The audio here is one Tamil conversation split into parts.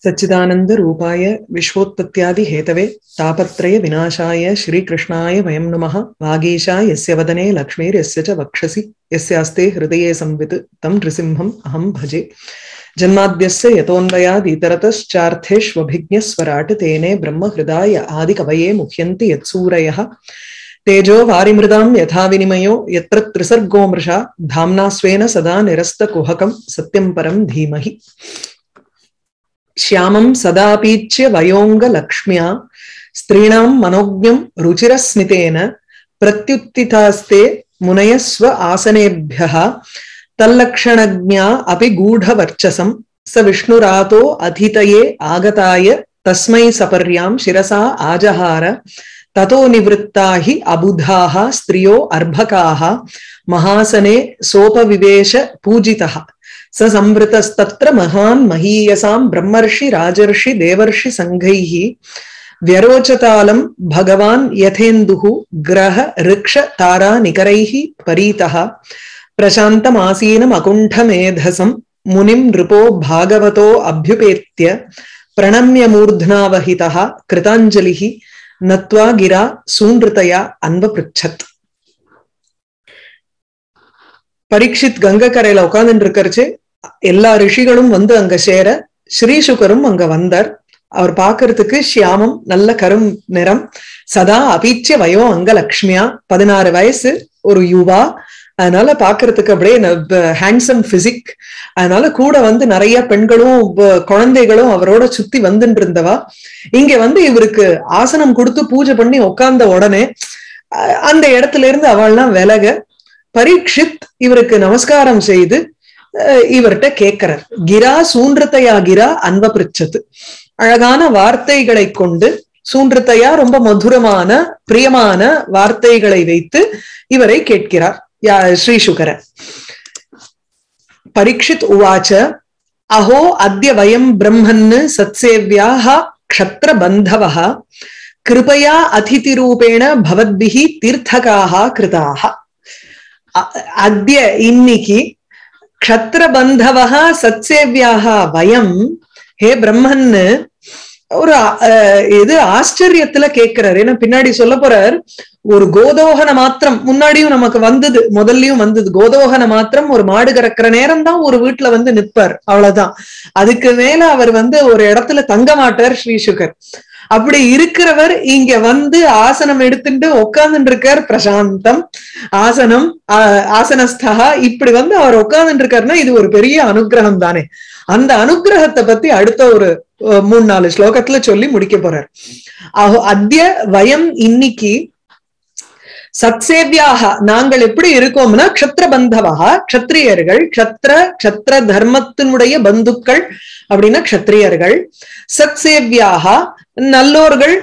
सच्चिदानन्दरूपाय विश्वोत्पत्त्यादिहेतवे तापत्रय विनाशाय श्रीकृष्णाय वयं नमः वागीशा यस्य वदने लक्ष्मीर्यस्य च वक्षसि यस्यास्ते हृदये संवित् तं नृसिंहम् अहं भजे जन्माद्यस्य यतोऽन्वयादितरतश्चार्थेष्वभिज्ञस्वराट् तेने ब्रह्महृदाय आदिकवये मुह्यन्ति यत्सूरयः तेजो वारिमृदां यथा विनिमयो यत्र त्रिसर्गो मृषा धाम्ना स्वेन सदा निरस्तकुहकं सत्यं परं धीमहि श्यामं सदापीच्य वयोङ्गलक्ष्म्या स्त्रीणां मनोज्ञं रुचिरस्मितेन प्रत्युत्थितास्ते मुनयः स्व आसनेभ्यः तल्लक्षणज्ञा अपि गूढवर्चसं स विष्णुरातो अधितये आगताय तस्मै सपर्यां शिरसा आजहार ततो निवृत्ता हि अबुधाः स्त्रियो अर्भकाः महासने सोपविवेश पूजितः स संवृतस्तत्र महान् महीयसां ब्रह्मर्षि राजर्षि देवर्षि सङ्घैः व्यरोचतालं भगवान् यथेन्दुः ग्रह ऋक्ष तारानिकरैः परीतः प्रशान्तमासीनमकुण्ठमेधसं मुनिं नृपो भागवतो अभ्युपेत्य प्रणम्य मूर्ध्नावहितः कृताञ्जलिः நத்வா கிரா சூன்றுதையா அன்ப பிருச்சத் பரீட்சித் கங்கக்கரையில உட்கார்ந்துட்டு இருக்கறச்சு எல்லா ரிஷிகளும் வந்து அங்க சேர ஸ்ரீசுகரும் அங்க வந்தார் அவர் பாக்குறதுக்கு ஷியாமம் நல்ல கரும் நிறம் சதா அபீச்சிய வயோ அங்க லக்ஷ்மியா பதினாறு வயசு ஒரு யுவா அதனால பாக்குறதுக்கு அப்படியே ஹேண்ட்ஸம் பிசிக் அதனால கூட வந்து நிறைய பெண்களும் குழந்தைகளும் அவரோட சுத்தி வந்துட்டு இருந்தவா இங்க வந்து இவருக்கு ஆசனம் கொடுத்து பூஜை பண்ணி உட்கார்ந்த உடனே அந்த இடத்துல இருந்து அவள்லாம் விலக பரீட்சித் இவருக்கு நமஸ்காரம் செய்து இவர்கிட்ட கேட்கிறார் கிரா சூன்றத்தையா கிரா அன்ப பிரிச்சது அழகான வார்த்தைகளை கொண்டு சூன்றத்தையா ரொம்ப மதுரமான பிரியமான வார்த்தைகளை வைத்து இவரை கேட்கிறார் श्रीशुकर परीक्षित उवाच अहो अद्य वयं ब्रह्मन् सत्सेव्याः क्षत्रबन्धवः कृपया अतिथिरूपेण भवद्भिः तीर्थकाः कृताः अद्य इन्निकि क्षत्रबन्धवः सत्सेव्याः वयं हे ब्रह्मन् ஒரு இது ஆச்சரியத்துல கேட்கிறாரு ஏன்னா பின்னாடி சொல்ல போறார் ஒரு கோதோகன மாத்திரம் முன்னாடியும் நமக்கு வந்தது முதல்லயும் வந்தது கோதோகன மாத்திரம் ஒரு மாடு கறக்கிற நேரம் தான் ஒரு வீட்டுல வந்து நிற்பார் அவ்வளவுதான் அதுக்கு மேல அவர் வந்து ஒரு இடத்துல தங்க மாட்டார் ஸ்ரீசுகர் அப்படி இருக்கிறவர் இங்க வந்து ஆசனம் எடுத்துட்டு உட்கார்ந்துட்டு இருக்கார் பிரசாந்தம் ஆசனம் ஆசனஸ்தகா இப்படி வந்து அவர் உட்கார்ந்துட்டு இருக்காருன்னா இது ஒரு பெரிய அனுகிரகம் தானே அந்த அனுகிரகத்தை பத்தி அடுத்த ஒரு மூணு நாலு ஸ்லோகத்துல சொல்லி முடிக்க போறார் அஹோ அத்திய வயம் இன்னைக்கு சத்சேவியாக நாங்கள் எப்படி இருக்கோம்னா க்ஷத்திர பந்தவா க்ஷத்ரியர்கள் க்ஷத்ர க்ஷத்ர தர்மத்தினுடைய பந்துக்கள் அப்படின்னா க்ஷத்ரியர்கள் சத்சேவியாக நல்லோர்கள்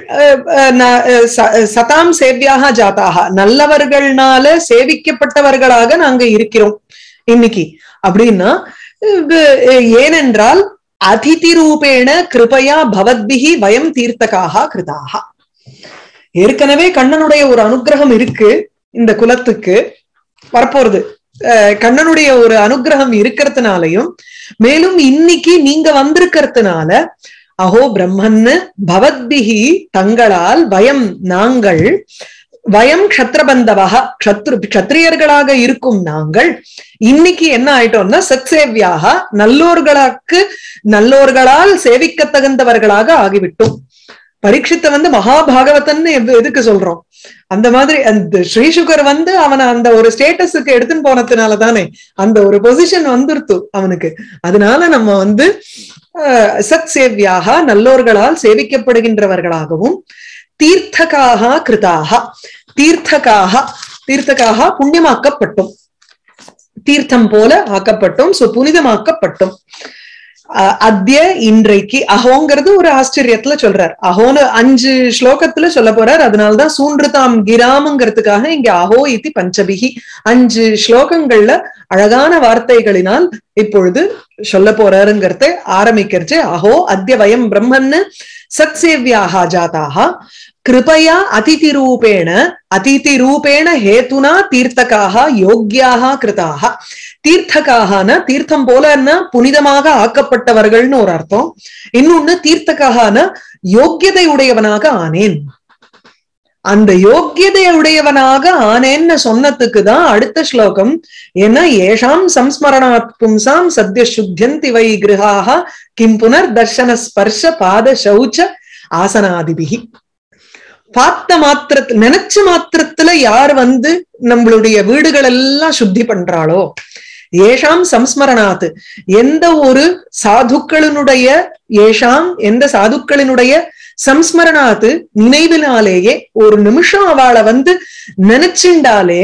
சதாம் சேவியாக ஜாத்தாக நல்லவர்கள்னால சேவிக்கப்பட்டவர்களாக நாங்க இருக்கிறோம் இன்னைக்கு அப்படின்னா ஏனென்றால் அதிதி ரூபேண கிருபையா பவத்பிகி வயம் தீர்த்தகாக கிருதாக ஏற்கனவே கண்ணனுடைய ஒரு அனுகிரகம் இருக்கு இந்த குலத்துக்கு வரப்போறது கண்ணனுடைய ஒரு அனுகிரகம் இருக்கிறதுனாலையும் மேலும் இன்னைக்கு நீங்க வந்திருக்கிறதுனால அஹோ பிரம்மன்னு பவத்பிகி தங்களால் வயம் நாங்கள் வயம் க்ஷத்ரபந்தவக க்ஷத்ரு க்ஷத்ரியர்களாக இருக்கும் நாங்கள் இன்னைக்கு என்ன ஆயிட்டோம்னா சத்சேவியாக நல்லோர்களுக்கு நல்லோர்களால் சேவிக்க தகுந்தவர்களாக ஆகிவிட்டோம் பரீட்சித்த வந்து மகாபாகவதன்னு எதுக்கு சொல்றோம் அந்த மாதிரி அந்த ஸ்ரீசுகர் வந்து அவனை அந்த ஒரு ஸ்டேட்டஸுக்கு எடுத்துன்னு போனதுனால தானே அந்த ஒரு பொசிஷன் வந்துருத்து அவனுக்கு அதனால நம்ம வந்து சத் சேவியாக நல்லோர்களால் சேவிக்கப்படுகின்றவர்களாகவும் தீர்த்தகாக கிருதாக தீர்த்தகாக தீர்த்தகாக புண்ணியமாக்கப்பட்டோம் தீர்த்தம் போல ஆக்கப்பட்டோம் சோ புனிதமாக்கப்பட்டோம் அத்திய இன்றைக்கு அஹோங்கிறது ஒரு ஆச்சரியத்துல சொல்றார் அஹோன்னு அஞ்சு ஸ்லோகத்துல சொல்ல போறார் அதனால்தான் சூன்றுதாம் கிராமங்கிறதுக்காக இங்க அஹோ இத்தி பஞ்சபிகி அஞ்சு ஸ்லோகங்கள்ல அழகான வார்த்தைகளினால் இப்பொழுது சொல்ல போறாருங்கிறத ஆரம்பிக்கிறச்சு அஹோ அத்ய வயம் பிரம்மன்னு சத் சேவியாக ஜாதாக கிருபயா அதிதி ரூபேண அதிதி ரூபேண ஹேத்துனா தீர்த்தகாக யோக்கியாக கிருதாக தீர்த்தகாகனா தீர்த்தம் போலன்னா புனிதமாக ஆக்கப்பட்டவர்கள்னு ஒரு அர்த்தம் இன்னொன்னு தீர்த்தகாகனா யோக்கியதை உடையவனாக ஆனேன் அந்த யோக்கியதை உடையவனாக ஆனேன்னு சொன்னதுக்கு தான் அடுத்த ஸ்லோகம் ஏன்னா ஏஷாம் சம்ஸ்மரணாத் பும்சாம் சத்ய சுத்தியந்தி வை கிரகாக கிம் புனர் தர்ஷன ஸ்பர்ஷ பாத சௌச்ச ஆசனாதிபிகி பார்த்த மாத்திரத்துல நினைச்ச மாத்திரத்துல யார் வந்து நம்மளுடைய வீடுகள் எல்லாம் சுத்தி பண்றாளோ ஏஷாம் சம்ஸ்மரணாத் எந்த ஒரு சாதுக்களினுடைய ஏஷாம் எந்த சாதுக்களினுடைய சம்ஸ்மரணாத்து நினைவினாலேயே ஒரு நிமிஷம் அவளை வந்து நினைச்சுண்டாலே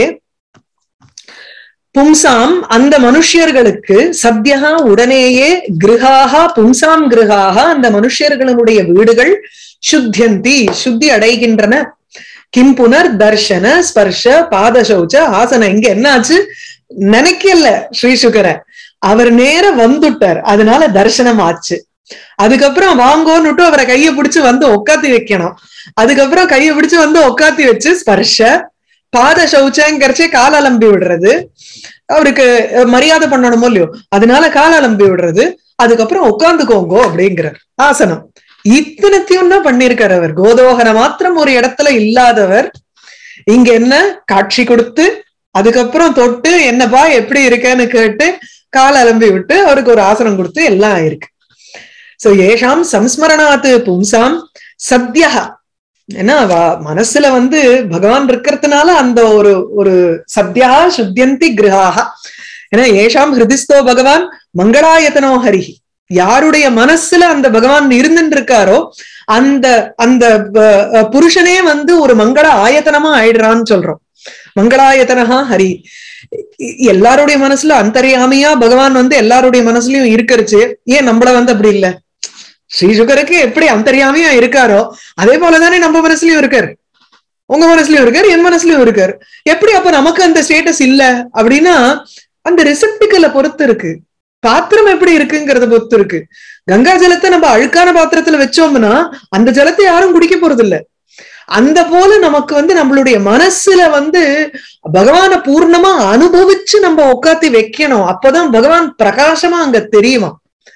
பும்சாம் அந்த மனுஷியர்களுக்கு சத்யா உடனேயே கிருஹாக பும்சாம் கிருஹாக அந்த மனுஷியர்களுடைய வீடுகள் சுத்தியந்தி சுத்தி அடைகின்றன கிம் புனர் தர்ஷன ஸ்பர்ஷ பாதசௌச்ச ஆசன இங்க என்னாச்சு நினைக்கல ஸ்ரீசுகர அவர் நேர வந்துட்டார் அதனால தர்சனம் ஆச்சு அதுக்கப்புறம் வாங்கோன்னுட்டு அவரை கைய பிடிச்சு வந்து உக்காத்தி வைக்கணும் அதுக்கப்புறம் கைய பிடிச்சு வந்து உக்காத்தி வச்சு ஸ்பர்ஷ பாத சௌச்சங்கிறச்சே கால அலம்பி விடுறது அவருக்கு மரியாதை பண்ணணுமோ இல்லையோ அதனால கால அலம்பி விடுறது அதுக்கப்புறம் உட்காந்துக்கோங்கோ அப்படிங்கிறார் ஆசனம் இத்தனத்தையும் தான் பண்ணிருக்காரு அவர் கோதோகன மாத்திரம் ஒரு இடத்துல இல்லாதவர் இங்க என்ன காட்சி கொடுத்து அதுக்கப்புறம் தொட்டு என்னப்பா எப்படி இருக்கேன்னு கேட்டு கால அலம்பி விட்டு அவருக்கு ஒரு ஆசனம் கொடுத்து எல்லாம் ஆயிருக்கு சோ ஏஷாம் சம்ஸ்மரணாத்து பும்சாம் சத்யா ஏன்னா மனசுல வந்து பகவான் இருக்கிறதுனால அந்த ஒரு ஒரு சத்யா சுத்தியந்தி கிரகாக ஏன்னா ஏஷாம் ஹிருதிஸ்தோ பகவான் மங்களாயத்தனோ ஹரிஹி யாருடைய மனசுல அந்த பகவான் இருந்துட்டு இருக்காரோ அந்த அந்த புருஷனே வந்து ஒரு மங்கள ஆயத்தனமா ஆயிடுறான்னு சொல்றோம் மங்களாயத்தனஹா ஹரி எல்லாருடைய மனசுல அந்தரியாமையா பகவான் வந்து எல்லாருடைய மனசுலயும் இருக்கிறச்சு ஏன் நம்மள வந்து அப்படி இல்ல ஸ்ரீ சுகருக்கு எப்படி அந்தரியாமையா இருக்காரோ அதே போலதானே நம்ம மனசுலயும் இருக்காரு உங்க மனசுலயும் இருக்காரு என் மனசுலயும் இருக்காரு எப்படி அப்ப நமக்கு அந்த ஸ்டேட்டஸ் இல்ல அப்படின்னா அந்த ரிசப்டிக்கலை பொறுத்து இருக்கு பாத்திரம் எப்படி இருக்குங்கிறத பொறுத்து இருக்கு கங்கா ஜலத்தை நம்ம அழுக்கான பாத்திரத்துல வச்சோம்னா அந்த ஜலத்தை யாரும் குடிக்க போறது இல்ல அந்த போல நமக்கு வந்து நம்மளுடைய மனசுல வந்து பகவான பூர்ணமா அனுபவிச்சு நம்ம உட்காத்தி வைக்கணும் அப்பதான் பகவான் பிரகாசமா அங்க தெரியுமா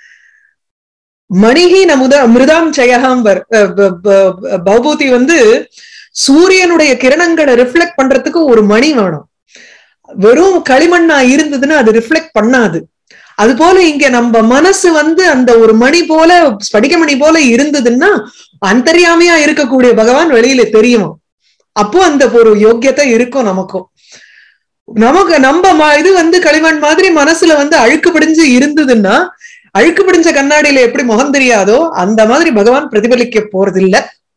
மணிகி நமுத மிருதாம் ஜெயகாம்பர் பௌபூதி வந்து சூரியனுடைய கிரணங்களை ரிஃப்ளெக்ட் பண்றதுக்கு ஒரு மணி வேணும் வெறும் களிமண்ணா இருந்ததுன்னா அது ரிஃப்ளெக்ட் பண்ணாது அது போல இங்க நம்ம மனசு வந்து அந்த ஒரு மணி போல ஸ்படிக மணி போல இருந்ததுன்னா அந்தரியாமையா இருக்கக்கூடிய பகவான் வெளியில தெரியுமா அப்போ அந்த ஒரு யோக்கியத்தை இருக்கும் நமக்கும் நமக்கு நம்ம இது வந்து களிமண் மாதிரி மனசுல வந்து அழுக்கு பிடிஞ்சு இருந்ததுன்னா அழுக்கு பிடிஞ்ச கண்ணாடியில எப்படி முகம் தெரியாதோ அந்த மாதிரி பகவான் பிரதிபலிக்க போறதில்ல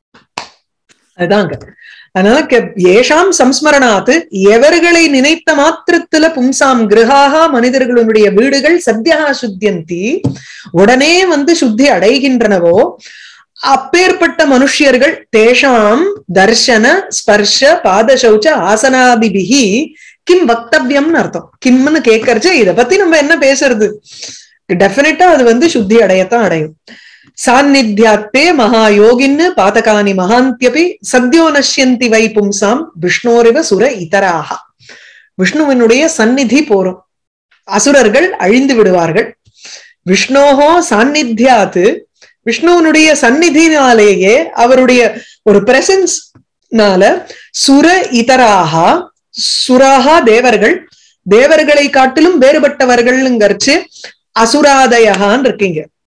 அதுதாங்க அதனால ஏஷாம் சம்ஸ்மரணாத்து எவர்களை நினைத்த மாத்திரத்துல பும்சாம் கிரகாக மனிதர்களுடைய வீடுகள் சத்யா சுத்தியந்தி உடனே வந்து சுத்தி அடைகின்றனவோ அப்பேற்பட்ட மனுஷியர்கள் தேஷாம் தர்ஷன ஸ்பர்ஷ பாதசௌச்ச ஆசனாதிபிகி கிம் வக்தவியம்னு அர்த்தம் கிம்னு கேட்கறச்சு இத பத்தி நம்ம என்ன பேசுறது டெபினட்டா அது வந்து சுத்தி அடையத்தான் அடையும் சாநித்தியாத்தே மகா யோகின்னு பாதகானி மகாந்தியபி சத்யோ நஷ்யந்தி வை பும்சாம் விஷ்ணோரிவ சுர இதராக விஷ்ணுவினுடைய சந்நிதி போரும் அசுரர்கள் அழிந்து விடுவார்கள் விஷ்ணோகோ சாநித்தியாத்து விஷ்ணுவனுடைய சந்நிதினாலேயே அவருடைய ஒரு பிரசன்ஸ்னால சுர இதராக சுராகா தேவர்கள் தேவர்களை காட்டிலும் வேறுபட்டவர்கள்ங்கிறச்சு அசுராதயகான் இருக்கீங்க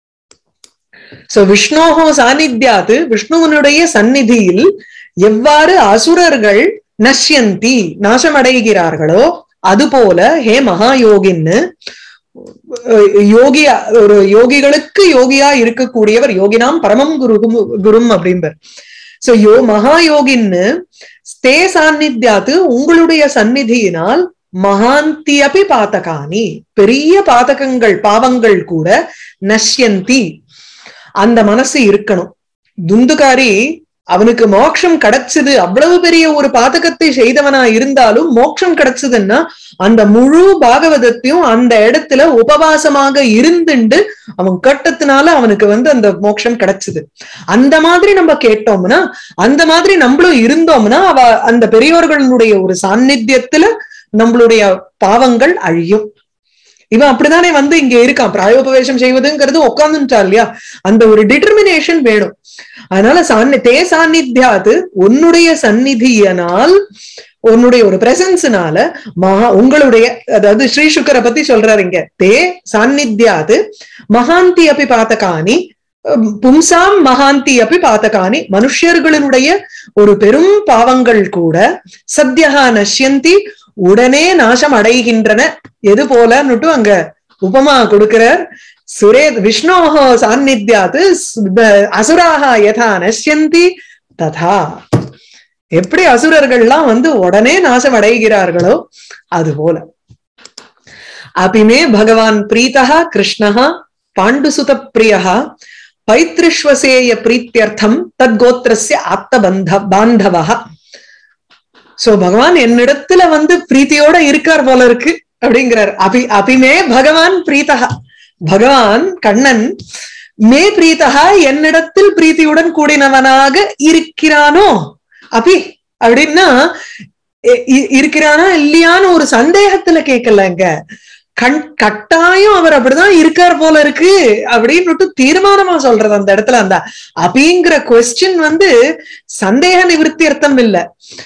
சோ விஷ்ணோகோ சாநித்தியாது விஷ்ணுவனுடைய சந்நிதியில் எவ்வாறு அசுரர்கள் நஷ்யந்தி நாசமடைகிறார்களோ அதுபோல ஹே மகாயோகின்னு யோகியா ஒரு யோகிகளுக்கு யோகியா இருக்கக்கூடியவர் யோகினாம் பரமம் குரு குரும் அப்படின்பர் சோ யோ மகாயோகின்னு ஸ்தே சாநித்தியாத்து உங்களுடைய சந்நிதியினால் மகாந்தி அப்பி பாத்தகானி பெரிய பாதகங்கள் பாவங்கள் கூட நஷ்யந்தி அந்த மனசு இருக்கணும் துந்துகாரி அவனுக்கு மோட்சம் கிடைச்சது அவ்வளவு பெரிய ஒரு பாதகத்தை செய்தவனா இருந்தாலும் மோட்சம் கிடைச்சதுன்னா அந்த முழு பாகவதத்தையும் அந்த இடத்துல உபவாசமாக இருந்துண்டு அவன் கட்டத்தினால அவனுக்கு வந்து அந்த மோட்சம் கிடைச்சது அந்த மாதிரி நம்ம கேட்டோம்னா அந்த மாதிரி நம்மளும் இருந்தோம்னா அவ அந்த பெரியோர்களுடைய ஒரு சாநித்தியத்துல நம்மளுடைய பாவங்கள் அழியும் இவன் அப்படித்தானே வந்து இங்க இருக்கான் பிராயோபவேசம் செய்வதுங்கிறது உட்காந்துட்டா இல்லையா அந்த ஒரு டிட்டர்மினேஷன் வேணும் அதனால சாந்தி தே சாநித்தியாது உன்னுடைய சந்நிதியனால் உன்னுடைய ஒரு பிரசன்ஸ்னால மகா உங்களுடைய அதாவது ஸ்ரீ சுக்கரை பத்தி சொல்றாரு இங்க தே சாநித்தியாது மகாந்தி அப்படி பாத்தகானி பும்சாம் மகாந்தி அப்படி பாத்தகானி மனுஷர்களுடைய ஒரு பெரும் பாவங்கள் கூட சத்யகா நஷ்யந்தி உடனே நாசம் அடைகின்றன எது போலன்னுட்டு அங்க உபமா கொடுக்கிறார் சுரே விஷ்ணோஹோ சாநித்தியாது அசுராக யதா நஷ்யந்தி ததா எப்படி அசுரர்கள்லாம் வந்து உடனே நாசம் அடைகிறார்களோ அது போல அபிமே பகவான் பிரீதா கிருஷ்ணா பாண்டுசுத பிரியா பைத்ரிஸ்வசேய பிரீத்தியர்த்தம் தத்கோத்திரஸ்ய ஆத்தபந்த பாந்தவா சோ பகவான் என்னிடத்துல வந்து பிரீத்தியோட இருக்கார் போல இருக்கு அப்படிங்கிறார் அபி அபிமே பகவான் பிரீதா பகவான் கண்ணன் மே பிரீதா என்னிடத்தில் பிரீத்தியுடன் கூடினவனாக இருக்கிறானோ அபி அப்படின்னா இருக்கிறானா இல்லையான்னு ஒரு சந்தேகத்துல கேட்கலங்க கண் கட்டாயம் அவர் அப்படிதான் இருக்கார் போல இருக்கு அப்படின்னு தீர்மானமா சொல்றது அந்த இடத்துல அந்த அபிங்கிற கொஸ்டின் வந்து சந்தேக நிவர்த்தி அர்த்தம் இல்ல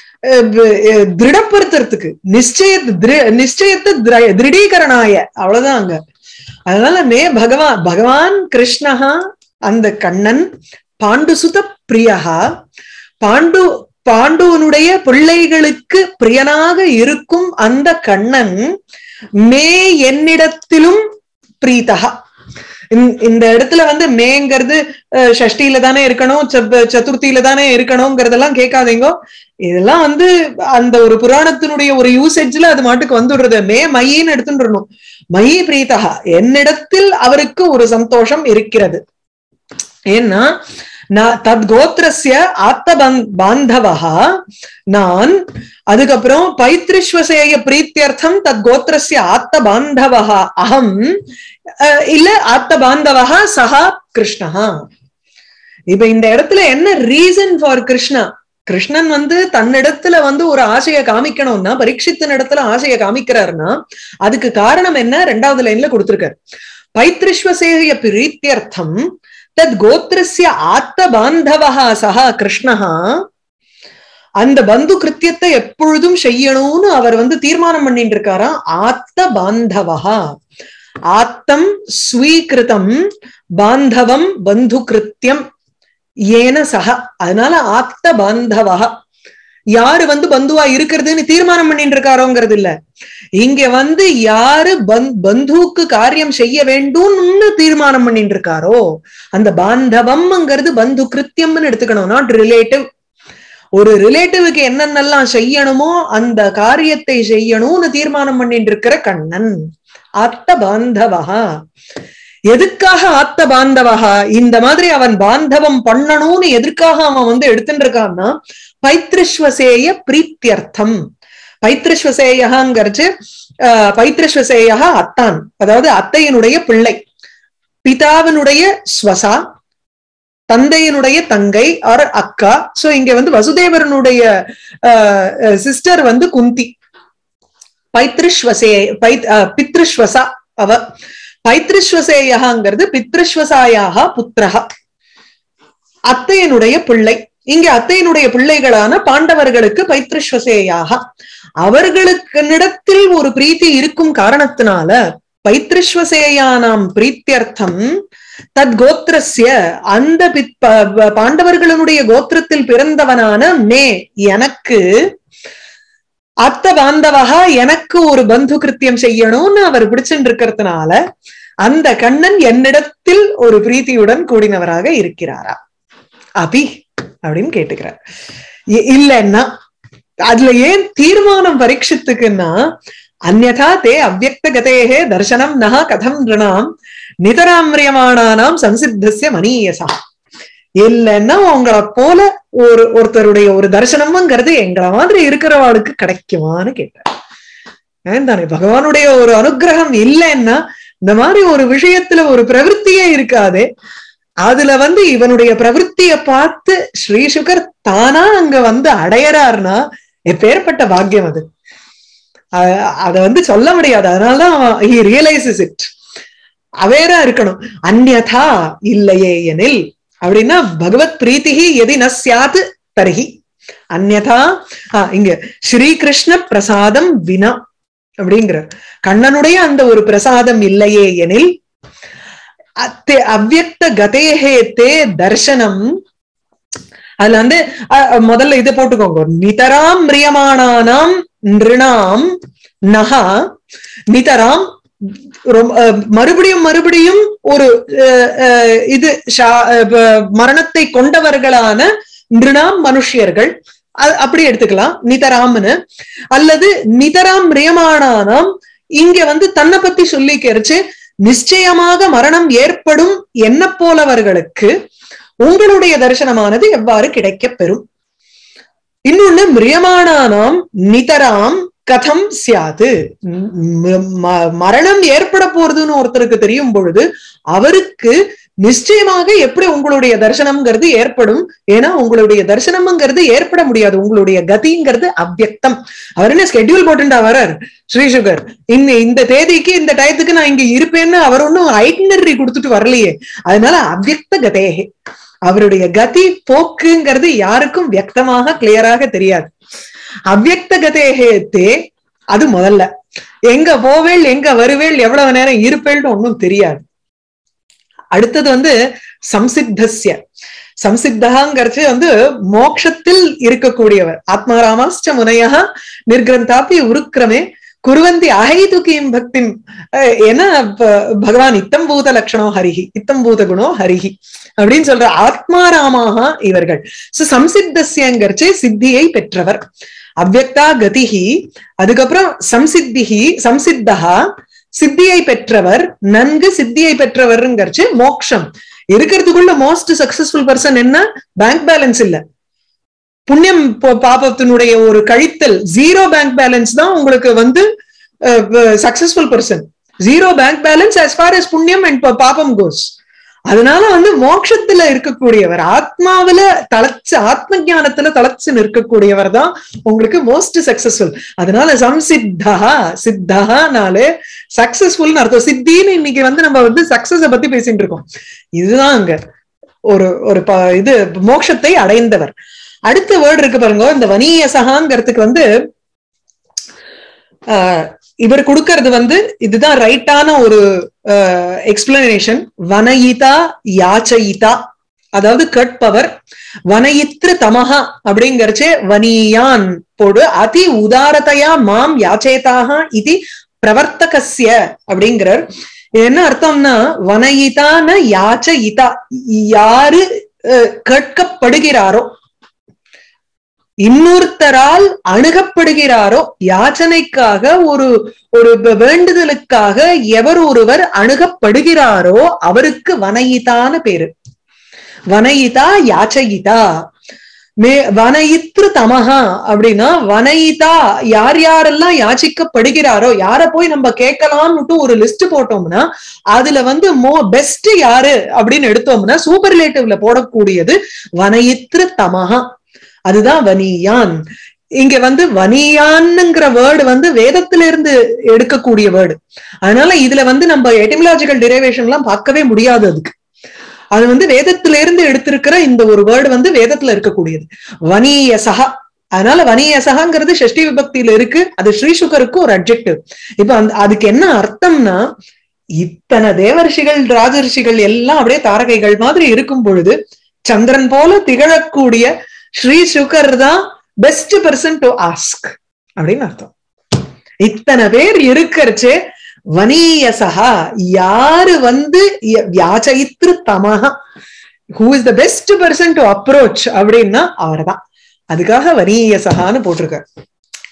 திருடப்படுத்துறதுக்கு நிச்சய நிச்சயத்தை திருடீகரணாய அவ்வளவுதான் அங்க அதனால மே பகவான் பகவான் கிருஷ்ணஹா அந்த கண்ணன் பாண்டுசுத பிரியகா பாண்டு பாண்டுவனுடைய பிள்ளைகளுக்கு பிரியனாக இருக்கும் அந்த கண்ணன் மே என்னிடத்திலும் பிரீதகா இந்த இடத்துல வந்து மேங்கிறது ஷஷ்டியில தானே இருக்கணும் சதுர்த்தியில தானே இருக்கணுங்கிறதெல்லாம் கேட்காதீங்க இதெல்லாம் வந்து அந்த ஒரு புராணத்தினுடைய ஒரு யூசேஜ்ல அது மாட்டுக்கு வந்துடுறது மே மையின்னு எடுத்துட்டுறணும் மயி பிரீதகா என்னிடத்தில் அவருக்கு ஒரு சந்தோஷம் இருக்கிறது ஏன்னா தத் கோத்திரஸ்ய ஆத்த பாந்தவா நான் அதுக்கப்புறம் பைத்ரிஸ்வசேய பிரீத்தியர்த்தம் தத் கோத்திரஸ்ய ஆத்த பாந்தவா அகம் இல்ல ஆத்த பாந்தவா சஹா கிருஷ்ணா இப்ப இந்த இடத்துல என்ன ரீசன் ஃபார் கிருஷ்ணா கிருஷ்ணன் வந்து தன்னிடத்துல வந்து ஒரு ஆசையை காமிக்கணும்னா பரீட்சித்தின் இடத்துல ஆசையை காமிக்கிறாருன்னா அதுக்கு காரணம் என்ன ரெண்டாவது லைன்ல கொடுத்திருக்காரு பைத்ரிஸ்வசேய பிரீத்தியர்த்தம் தத் கோத்திரஸ்ய ஆத்த பாந்தவா சஹா கிருஷ்ணஹா அந்த பந்து கிருத்தியத்தை எப்பொழுதும் செய்யணும்னு அவர் வந்து தீர்மானம் பண்ணிட்டு இருக்காராம் ஆத்த பாந்தவா ஆத்தம் ஸ்வீகிருதம் பாந்தவம் பந்து கிருத்தியம் ஏன சக அதனால ஆத்த பாந்தவா யாரு வந்து பந்துவா இருக்கிறதுன்னு தீர்மானம் பண்ணிட்டு இருக்காரோங்கிறது இல்ல இங்க வந்து யாரு பந்துவுக்கு காரியம் செய்ய வேண்டும்னு தீர்மானம் பண்ணிட்டு இருக்காரோ அந்த பாந்தவம்ங்கிறது பந்து கிருத்தியம்னு எடுத்துக்கணும் நாட் ரிலேட்டிவ் ஒரு ரிலேட்டிவுக்கு என்னென்னலாம் செய்யணுமோ அந்த காரியத்தை செய்யணும்னு தீர்மானம் பண்ணிட்டு இருக்கிற கண்ணன் ஆத்த பாந்தவா எதுக்காக ஆத்த பாந்தவகா இந்த மாதிரி அவன் பாந்தவம் பண்ணணும்னு எதற்காக அவன் வந்து எடுத்துட்டு இருக்கான்னா பைத்ரிஸ்வசேய பிரீத்தியர்த்தம் பைத்ரிஸ்வசேயகாங்கிறச்சு பைத்ரிஸ்வசேயா அத்தான் அதாவது அத்தையினுடைய பிள்ளை பிதாவினுடைய ஸ்வசா தந்தையினுடைய தங்கை ஆர் அக்கா சோ இங்க வந்து வசுதேவரனுடைய சிஸ்டர் வந்து குந்தி பைத்ரிஸ்வசே பை பித்ருஸ்வசா அவ பைத்ரிஸ்வசேயகாங்கிறது பித்ருஸ்வசாயாக புத்திரகா அத்தையனுடைய பிள்ளை இங்க அத்தையனுடைய பிள்ளைகளான பாண்டவர்களுக்கு பைத்ரிஸ்வசேயாக அவர்களுக்கு நிடத்தில் ஒரு பிரீத்தி இருக்கும் காரணத்தினால பைத்ரிஸ்வசேயானாம் பிரீத்தியர்த்தம் தத் கோத்திரஸ்ய அந்த பாண்டவர்களுடைய கோத்திரத்தில் பிறந்தவனான மே எனக்கு அத்த பாந்தவகா எனக்கு ஒரு பந்து கிருத்தியம் செய்யணும்னு அவர் பிடிச்சுட்டு இருக்கிறதுனால அந்த கண்ணன் என்னிடத்தில் ஒரு பிரீத்தியுடன் கூடினவராக இருக்கிறாரா அபி அப்படின்னு கேட்டுக்கிறார் இல்லைன்னா அதுல ஏன் தீர்மானம் பரீட்சித்துக்குன்னா அந்நதா தே அவ்வக்த கதேகே தர்சனம் நகா கதம் நிருணாம் நிதராமிரியமானானாம் சம்சித்தசிய மணியசா இல்லைன்னா உங்களை போல ஒரு ஒருத்தருடைய ஒரு தரிசனம்ங்கிறது எங்களை மாதிரி இருக்கிறவாளுக்கு கிடைக்குமான்னு கேட்டார் ஏன் தானே பகவானுடைய ஒரு அனுகிரகம் இல்லைன்னா இந்த மாதிரி ஒரு விஷயத்துல ஒரு பிரவೃತ್ತಿயே இருக்காது அதுல வந்து இவனுடைய பிரவೃತ್ತಿய பார்த்து ஸ்ரீ சுகர் தானா அங்க வந்து அடையறாருன்னா எப்பேற்பட்ட பாக்கியம் அது அ- அத வந்து சொல்ல முடியாது அதனாலதான் ஹி ரியலைசஸ் இட் அவேரா இருக்கணும் அந்யதா இல்லையே எனில் அப்படின்னா பகவத் பிரீத்திகி எதி ந சியாத் தர்ஹி அந்யதா ஆ, இங்க ஸ்ரீகிருஷ்ண பிரசாதம் வினா அப்படிங்கிற கண்ணனுடைய அந்த ஒரு பிரசாதம் இல்லையே எனில் அத்தே அவ்யக்த கதேஹே தே தர்சனம் அதுல வந்து அ, அ, முதல்ல இதை போட்டுக்கோங்க நிதராம் மிரியமானானாம் நிருணாம் நகா நிதராம் ரொம்ப அ, மறுபடியும் மறுபடியும் ஒரு அ, அ, இது ஷா- அ, ப- மரணத்தை கொண்டவர்களான நிருணாம் மனுஷியர்கள் அ- அப்படி எடுத்துக்கலாம் நிதராம்னு அல்லது நிதராம் மிரியமானானாம் இங்க வந்து தன்னை பத்தி சொல்லிக்கிறச்சு நிச்சயமாக மரணம் ஏற்படும் என்ன போலவர்களுக்கு உங்களுடைய தரிசனமானது எவ்வாறு கிடைக்கப் பெறும் இன்னொன்னு மிரியமானானாம் நிதராம் கதம் சியாது ம- ம- மரணம் ஏற்பட போறதுன்னு ஒருத்தருக்கு தெரியும் பொழுது அவருக்கு நிச்சயமாக எப்படி உங்களுடைய தரிசனம்ங்கிறது ஏற்படும் ஏன்னா உங்களுடைய தரிசனம்ங்கிறது ஏற்பட முடியாது உங்களுடைய கதிங்கிறது அவ்யக்தம் அவர் என்ன ஸ்கெட்யூல் போட்டுண்டா வரார் ஸ்ரீ சுகர் இந்த இந்த தேதிக்கு இந்த டயத்துக்கு நான் இங்க இருப்பேன்னு அவர் ஒன்னும் ஐட்னரி கொடுத்துட்டு வரலையே அதனால அவ்யக்த கதேகே அவருடைய கதி போக்குங்கிறது யாருக்கும் வியக்தமாக கிளியராக தெரியாது அவ்யக்த கதேகே தே அது முதல்ல எங்க போவேள் எங்க வருவேள் எவ்வளவு நேரம் இருப்பேள்னு ஒன்னும் தெரியாது அடுத்தது வந்து சம்சித்தஸ்ய சம்சித்தகாங்கிறது வந்து மோட்சத்தில் இருக்கக்கூடியவர் ஆத்மாராமாஸ்ச முனையா நிர்கிரந்தாப்பி உருக்கிரமே குருவந்தி அகைதுகியும் பக்தி ஏன்னா ப- பகவான் இத்தம் பூத லட்சணம் ஹரிஹி இத்தம் பூத குணோ ஹரிஹி அப்படின்னு சொல்ற ஆத்மாராமாக இவர்கள் சோ சம்சித்தஸ்யங்கிறச்சு சித்தியை பெற்றவர் அவ்வக்தா கதிஹி அதுக்கப்புறம் சம்சித்திஹி சம்சித்தஹா சித்தியை பெற்றவர் நன்கு சித்தியை பெற்றவர்ங்கிறச்சு மோக்ஷம் இருக்கிறதுக்குள்ள மோஸ்ட் சக்சஸ்ஃபுல் பர்சன் என்ன பேங்க் பேலன்ஸ் இல்ல புண்ணியம் பா- பாபத்தினுடைய ஒரு கழித்தல் ஜீரோ பேங்க் பேலன்ஸ் தான் உங்களுக்கு வந்து successful person zero bank balance as far as புண்ணியம் அண்ட் பாபம் கோஸ் அதனால வந்து மோட்சத்துல இருக்கக்கூடியவர் ஆத்மாவில தளச்சு ஆத்ம ஞானத்துல தளச்சு நிற்கக்கூடியவர் தான் உங்களுக்கு மோஸ்ட் சக்சஸ்ஃபுல் அதனால சம்சித்தா சித்தஹானாலே சக்சஸ்ஃபுல்னு அர்த்தம் சித்தின்னு இன்னைக்கு வந்து நம்ம வந்து சக்சஸ பத்தி பேசிட்டு இருக்கோம் இதுதான் அங்க ஒரு ஒரு ப- இது மோட்சத்தை அடைந்தவர் அடுத்த வேர்டு இருக்கு பாருங்க இந்த வணியசகாங்கிறதுக்கு வந்து ஆஹ், இவர் கொடுக்கறது வந்து இதுதான் ரைட்டான ஒரு எக்ஸ்பிளனேஷன் வனயிதா யாச்சயிதா அதாவது கேட்பவர் வனயித்ரு தமஹா அப்படிங்கறச்சே வனியான் போடு அதி உதாரதையா மாம் யாச்சேதாக இது பிரவர்த்தகஸ்ய அப்படிங்கிறார் இது என்ன அர்த்தம்னா வனயிதான யாச்சயிதா யாரு அஹ், கேட்கப்படுகிறாரோ இன்னொருத்தரால் அணுகப்படுகிறாரோ யாச்சனைக்காக ஒரு ஒரு வே- வேண்டுதலுக்காக எவர் ஒருவர் அணுகப்படுகிறாரோ அவருக்கு வனயிதான்னு பேரு வனயிதா யாச்சயிதா மே வனயித்ரு தமஹா அப்படின்னா வனயிதா யார் யாரெல்லாம் யாச்சிக்கப்படுகிறாரோ யார போய் நம்ம கேட்கலாம்னுட்டு ஒரு லிஸ்ட் போட்டோம்னா அதுல வந்து மோ பெஸ்ட் யாரு அப்படின்னு எடுத்தோம்னா சூப்பர்லேட்டிவ்ல போடக்கூடியது வனயித்ரு தமஹா அதுதான் வனியான் இங்க வந்து வனியான்ங்கிற வேர்டு வந்து வேதத்துல இருந்து எடுக்கக்கூடிய வேர்டு அதனால இதுல வந்து நம்ம எட்டிமலாஜிக்கல் டிரைவேஷன் எல்லாம் பார்க்கவே முடியாது அதுக்கு அது வந்து வேதத்துல இருந்து எடுத்திருக்கிற இந்த ஒரு வேர்டு வந்து வேதத்துல இருக்கக்கூடியது வனியசகா அதனால வனியசகாங்கிறது ஷஷ்டி விபக்தியில இருக்கு அது ஸ்ரீசுகருக்கு ஒரு அப்ஜெக்டிவ் இப்ப அந்த அதுக்கு என்ன அர்த்தம்னா இத்தனை தேவர்ஷிகள் ராஜர்ஷிகள் எல்லாம் அப்படியே தாரகைகள் மாதிரி இருக்கும் பொழுது சந்திரன் போல திகழக்கூடிய ஸ்ரீ சுகர் தான் பெஸ்ட் பர்சன் டு ஆஸ்க் அப்படின்னு அர்த்தம் இத்தனை பேர் இருக்கறச்சே வனீயசகா யாரு வந்து ய- வியாச்சயித்ரு தமஹா who is the best person to approach அப்படின்னா அவர்தான் அதுக்காக வனீயசகான்னு போட்டிருக்கார்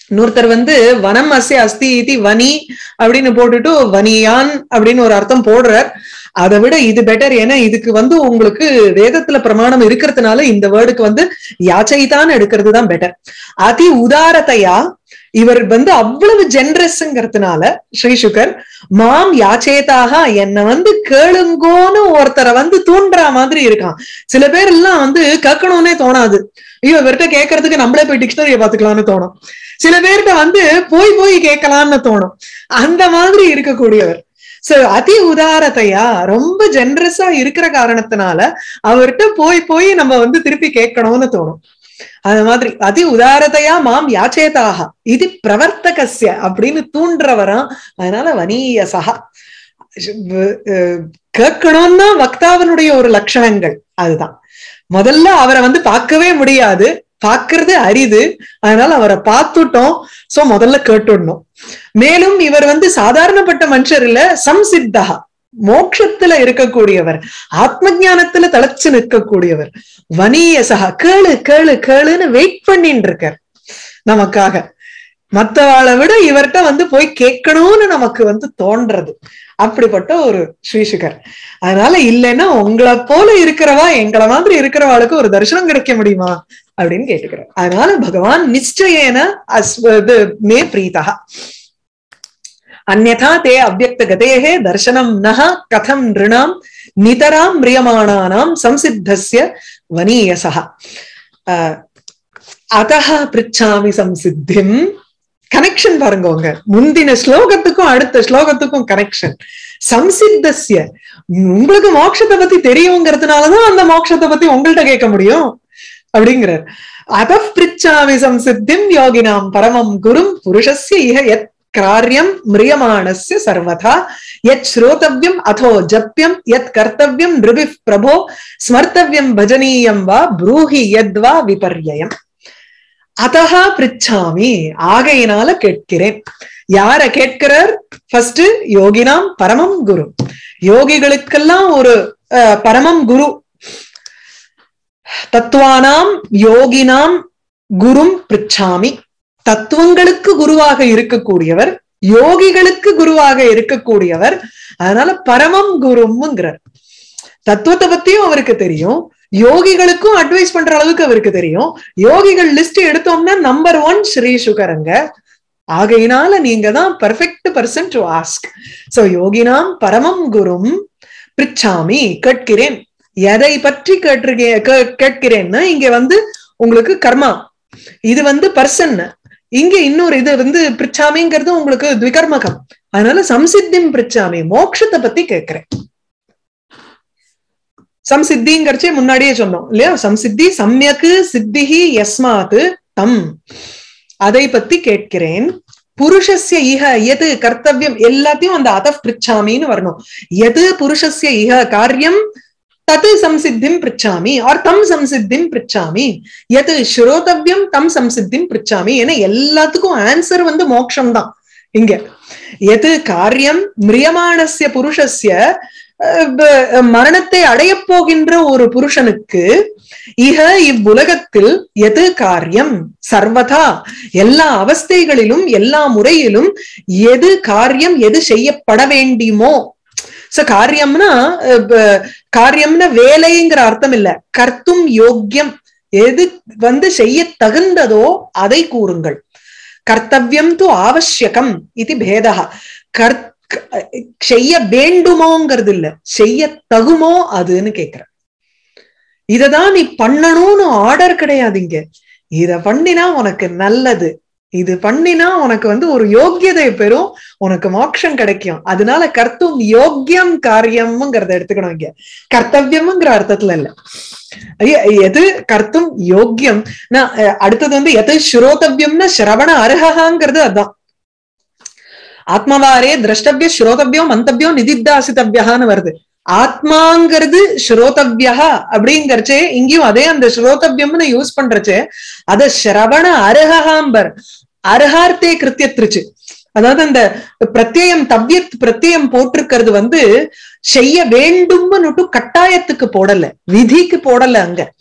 இன்னொருத்தர் வந்து வனம் அஸ்ய அஸ்தி இதி வனி அப்படின்னு போட்டுட்டு வனியான் அப்படின்னு ஒரு அர்த்தம் போடுறார் அதை விட இது பெட்டர் ஏன்னா இதுக்கு வந்து உங்களுக்கு வேதத்துல பிரமாணம் இருக்கிறதுனால இந்த வேர்டுக்கு வந்து யாச்சைதான் எடுக்கிறது தான் பெட்டர் அதி உதாரத்தையா இவர் வந்து அவ்வளவு ஜென்ரஸ்ங்கிறதுனால ஸ்ரீசுகர் மாம் யாச்சேதாக என்னை வந்து கேளுங்கோன்னு ஒருத்தரை வந்து தூண்டுற மாதிரி இருக்கான் சில பேர் எல்லாம் வந்து கேட்கணும்னே தோணாது ஐயோ இவர்கிட்ட கேட்கறதுக்கு நம்மளே போய் டிக்ஷனரியை பாத்துக்கலாம்னு தோணும் சில பேர்கிட்ட வந்து போய் போய் கேட்கலாம்னு தோணும் அந்த மாதிரி இருக்கக்கூடியவர் சோ அதி உதாரத்தையா ரொம்ப ஜென்ரஸா இருக்கிற காரணத்தினால அவர்கிட்ட போய் போய் நம்ம வந்து திருப்பி கேட்கணும்னு தோணும் அது மாதிரி அதி உதாரத்தையா மாம் யாச்சேதாக இது பிரவர்த்தகசிய அப்படின்னு தூண்டுறவரா அதனால வனீய சகா கேட்கணும்னா வக்தாவனுடைய ஒரு லட்சணங்கள் அதுதான் முதல்ல அவரை வந்து பார்க்கவே முடியாது பார்க்கறது அரிது அதனால அவரை பார்த்துட்டோம் சோ முதல்ல கேட்டுடணும் மேலும் இவர் வந்து சாதாரணப்பட்ட மனுஷர் இல்ல சம்சித்தா மோட்சத்துல இருக்கக்கூடியவர் ஆத்ம ஞானத்துல தளச்சு நிற்கக்கூடியவர் வனிய சகா கேளு கேளு கேளுன்னு வெயிட் பண்ணிட்டு இருக்கார் நமக்காக மத்தவாளை விட இவர்கிட்ட வந்து போய் கேட்கணும்னு நமக்கு வந்து தோன்றது அப்படிப்பட்ட ஒரு ஸ்ரீசுகர் அதனால இல்லைன்னா உங்களை போல இருக்கிறவா எங்களை மாதிரி இருக்கிறவாளுக்கு ஒரு தரிசனம் கிடைக்க முடியுமா அப்படின்னு கேட்டுக்கிறார் அதனால பகவான் நிச்சயேன அஸ்வது மே பிரீதா அந்நதா தே அவ்வக்த கதேகே தர்சனம் நக கதம் நிருணாம் நிதராம் மிரியமானானாம் சம்சித்தஸ்ய வனீயசா அதஹ பிரிச்சாமி சம்சித்திம் கனெக்ஷன் பாருங்க உங்க முந்தின ஸ்லோகத்துக்கும் அடுத்த ஸ்லோகத்துக்கும் கனெக்ஷன் சம்சித்தஸ்ய உங்களுக்கு மோட்சத்தை பத்தி தெரியுங்கிறதுனாலதான் அந்த மோட்சத்தை பத்தி உங்கள்கிட்ட கேட்க முடியும் அப்படிங்கிறார் அத பிரிச்சாமி சம்சித்திம் யோகினாம் பரமம் குரும் புருஷஸ்ய இஹ எத் காரியம் மிரியமானஸ்ய சர்வதா யத் ஸ்ரோதவ்யம் அதோ ஜப்யம் யத் கர்த்தவ்யம் நிருபி பிரபோ ஸ்மர்த்தவ்யம் பஜனீயம் வா ப்ரூஹி யத்வா விபர்யம் அதஹா பிரிச்சாமி ஆகையினால கேட்கிறேன் யார கேட்கிறார் ஃபர்ஸ்ட் யோகினாம் பரமம் குரு யோகிகளுக்கெல்லாம் ஒரு பரமம் குரு தத்துவானாம் யோகினாம் குரும் பிரிச்சாமி தத்துவங்களுக்கு குருவாக இருக்கக்கூடியவர் யோகிகளுக்கு குருவாக இருக்கக்கூடியவர் அதனால பரமம் குரும்ங்கிறார் தத்துவத்தை பத்தியும் அவருக்கு தெரியும் யோகிகளுக்கும் அட்வைஸ் பண்ற அளவுக்கு அவருக்கு தெரியும் யோகிகள் லிஸ்ட் எடுத்தோம்னா நம்பர் ஒன் ஸ்ரீ சுகரங்க ஆகையினால நீங்க தான் perfect person to ask so யோகினாம் பரமம் குரும் பிரிச்சாமி கேட்கிறேன் எதை பற்றி கேட்டிருக்கேன் கேட்கிறேன்னா இங்க வந்து உங்களுக்கு கர்மா இது வந்து பர்சன் இங்க இன்னொரு இது வந்து பிரிச்சாமிங்கிறது உங்களுக்கு துவிகர்மகம் அதனால சம்சித்திம் பிரிச்சாமி மோட்சத்தை பத்தி கேட்கிறேன் சம்சித்திங்கிறச்சே முன்னாடியே சொன்னோம் இல்லையா சம்சித்தி சமயக்கு சித்திஹி யஸ்மாத் தம் அதை பத்தி கேட்கிறேன் புருஷஸ்ய இஹ எது கர்த்தவியம் எல்லாத்தையும் அந்த அத பிரிச்சாமின்னு வரணும் எது புருஷஸ்ய இஹ காரியம் தது சம்சித்திம் பிரிச்சாமி ஆர் தம் சம்சித்திம் பிரிச்சாமி எது ஸ்ரோதவ்யம் தம் சம்சித்திம் பிரிச்சாமி ஏன்னா எல்லாத்துக்கும் ஆன்சர் வந்து மோட்சம் தான் இங்க எது காரியம் மிரியமானசிய புருஷஸ்ய மரணத்தை அடையப் போகின்ற ஒரு புருஷனுக்கு இக இவ்வுலகத்தில் எது காரியம் சர்வதா எல்லா அவஸ்தைகளிலும் எல்லா முறையிலும் எது காரியம் எது செய்யப்பட வேண்டுமோ சோ காரியம்னா காரியம்னா வேலைங்கிற அர்த்தம் இல்ல கர்த்தும் யோக்கியம் எது வந்து செய்ய தகுந்ததோ அதை கூறுங்கள் கர்த்தவியம் து ஆவசியகம் இது பேதா கர்த் செய்ய வேண்டுமோங்கிறது இல்ல செய்ய தகுமோ அதுன்னு கேக்குற இததான் நீ பண்ணணும்னு ஆர்டர் கிடையாது இங்க இத பண்ணினா உனக்கு நல்லது இது பண்ணினா உனக்கு வந்து ஒரு யோக்கியதை பெறும் உனக்கு மோட்சம் கிடைக்கும் அதனால கர்த்தும் யோக்கியம் காரியம்ங்கிறத எடுத்துக்கணும் இங்க கர்த்தவியம்ங்கிற அர்த்தத்துல இல்ல எது கர்த்தும் யோக்கியம் நான் அடுத்தது வந்து எது ஸ்ரோதவியம்னா சிரவண அருகாங்கிறது அதான் ஆத்மவாரே திரஷ்டவிய ஸ்ரோதவியம் மந்தவியம் நிதித்தாசித்தவியான்னு வருது ஆத்மாங்கிறது ஸ்ரோதவியா அப்படிங்கறச்சே இங்கேயும் அதே அந்த ஸ்ரோதவியம்னு யூஸ் பண்றச்சே அத சிரவண அருகாம்பர் அருகார்த்தே கிருத்தியத்திருச்சு அதாவது அந்த பிரத்யம் தவ்யத் பிரத்யம் போட்டிருக்கிறது வந்து செய்ய வேண்டும்னுட்டு கட்டாயத்துக்கு போடல விதிக்கு போடல அங்க